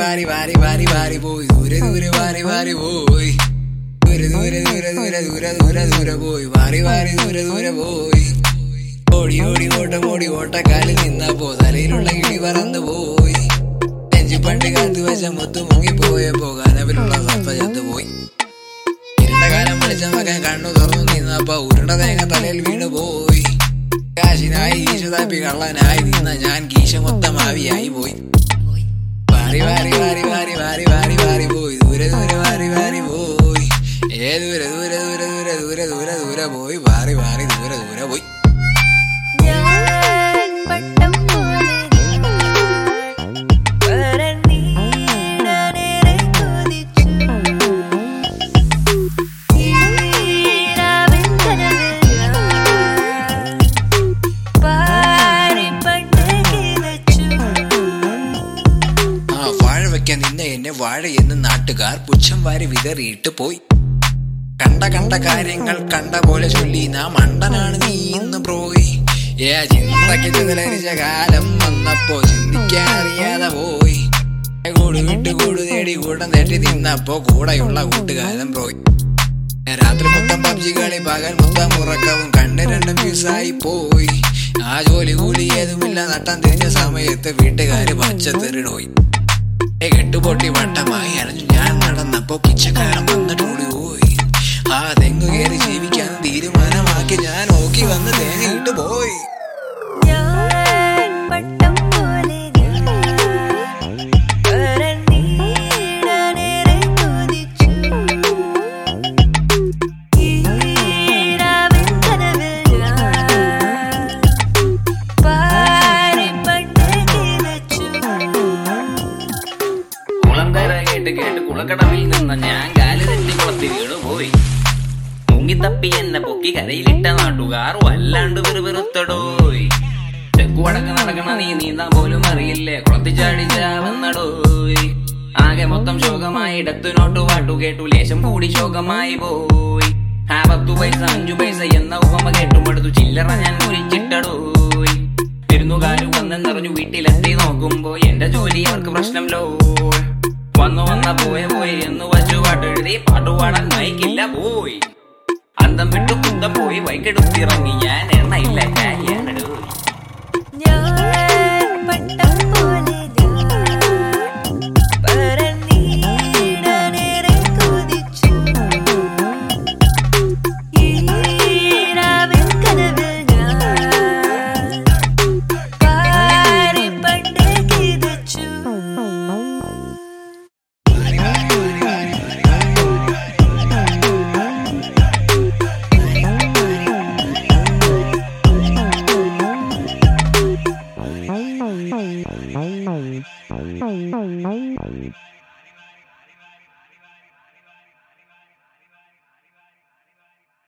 വാരി വാരി വാരി വാരി പോയി ദൂരെ ദൂരെ വാരി വാരി പോയി ദൂരെ ദൂരെ ദൂരെ ദൂരെ ദൂരെ ദൂരെ ദൂരെ പോയി വാരി വാരി ദൂരെ ദൂരെ പോയി ഓടി ഓടി ഓട്ടം ഓടി ഓട്ടക്കാലിൽ നിന്നപ്പോ തലയിലുള്ള കിളി പറന്നു പോയി നെഞ്ചു പണ്ട് കാത്തു വെച്ച മുത്തു മുങ്ങിപ്പോയപ്പോ കനവിലുള്ള സപ്പ ചത്തുപോയി ഇരുണ്ട കാലം വെളിച്ചമാക്കാൻ കണ്ണു തുറന്നു നിന്നപ്പോ ഉരുണ്ട തേങ്ങ തലയിൽ വീണു പോയി കാശിനായി ഈശ തപ്പി കള്ളനായി നിന്ന ഞാൻ കീശ മൊത്തം ആവിയായി പോയി വാരി വാരി വാരി വാരി വാരി വാരി വാരി പോയി ദൂരെ ദൂരെ വാരി വാരി പോയി ഏ ദൂരെ ദൂരെ ദൂരെ ദൂരെ ദൂരെ ദൂരെ ദൂരെ പോയി വാരി വാരി ദൂരെ ദൂരെ പോയി ഞാൻ പട്ടം പോലെ പറന്നീടാനേറെ കൊതിച്ചു ഈരാവിൻ കനവിൽ പാരിപ്പട്ട് കിതച്ചു ആ വാഴ വെക്കാൻ നിന്ന എന്നെ വാഴ എന്ന് നാട്ടുകാർ പുച്ഛം വാരി വിതറിയിട്ട് പോയി കണ്ട കണ്ട കാര്യങ്ങൾ കണ്ട പോലെ ചൊല്ലി നാ മണ്ടനാണ് നീ ഇന്ന് പോയി ഏ ചിന്തയ്ക്ക് ചിതലരിച്ച കാലം വന്നപ്പോ ചിന്തിക്കാൻ അറിയാതെ പോയി കൂട് വിട്ട് കൂട് തേടി കൂടം തേടി നിന്നപ്പോ കൂടെയുള്ള കൂട്ടുകാരൻ പോയി രാത്രി മൊത്തം പബ്ജി കളി പകൽ മൊത്തം ഉറക്കവും കണ്ണ് രണ്ടും ഫ്യൂസായി പോയി ആ ജോലി കൂലി ഏതുമില്ല നട്ടം തിരിഞ്ഞ സമയത്ത് വീട്ടുകാര് പച്ചത്തെറിടോയി കെട്ടുപൊട്ടി വട്ടമായി അറിഞ്ഞു ഞാൻ നടന്നപ്പോ പിച്ചക്കാരൻ വന്നിട്ട് ഓടി പോയി ആ തെങ്ങ് കയറി ജീവിക്കാൻ തീരുമാനമാക്കി ഞാൻ നോക്കി വന്ന് തേങ്ങയിട്ട് പോയി ഞാൻ പട്ടം പോലെ പറന്നീടാനേറെ കൊതിച്ചു ഈരാവിൻ കനവിൽ പാരിപ്പട്ട് കിതച്ചു കുളങ്കര കേട്ട് കേട്ട് കുളക്കടവിൽ നിന്ന ഞാൻ കാല് തെറ്റി കുളത്തി വീണു പോയി മുങ്ങിത്തപ്പി എന്നെ പൊക്കി കരയിലിട്ട നാട്ടുകാർ വല്ലാണ്ട് വെറുതെറുത്തടോയ് തെക്കു വടക്ക് നടക്കണ നീ നീന്താൻ പോലും അറിയില്ലേ കുളത്തി ചാടി ചാവുന്നടോയ് ആകെ മൊത്തം ശോകമായി ഇടത്തുനോട്ട് പാട്ടു കേട്ടു ലേശം കൂടി ശോകമായി പോയി ആ പത്തു പൈസ അഞ്ചു പൈസ എന്ന ഉപമ കേട്ടും എടുത്തു ചില്ലറ ഞാൻ കുരിച്ചിട്ടടോയ് വിരുന്നുകാര് വന്നെന്നറിഞ്ഞു വീട്ടിലെത്തി നോക്കുമ്പോ എന്റെ ജോലി അവർക്ക് പ്രശ്നം ലോ വന്നു വന്ന പോയ പോയി എന്ന് വച്ചു പാട്ടെഴുതി പാട്ടുപാടാൻ മൈക്കില്ല പോയി അന്തം വിട്ടു കുന്തം പോയി വൈകെടുത്തിറങ്ങി ഞാൻ എണ്ണയില്ല കാര്യാണെടോ ഞാൻ പട്ടം പോലെ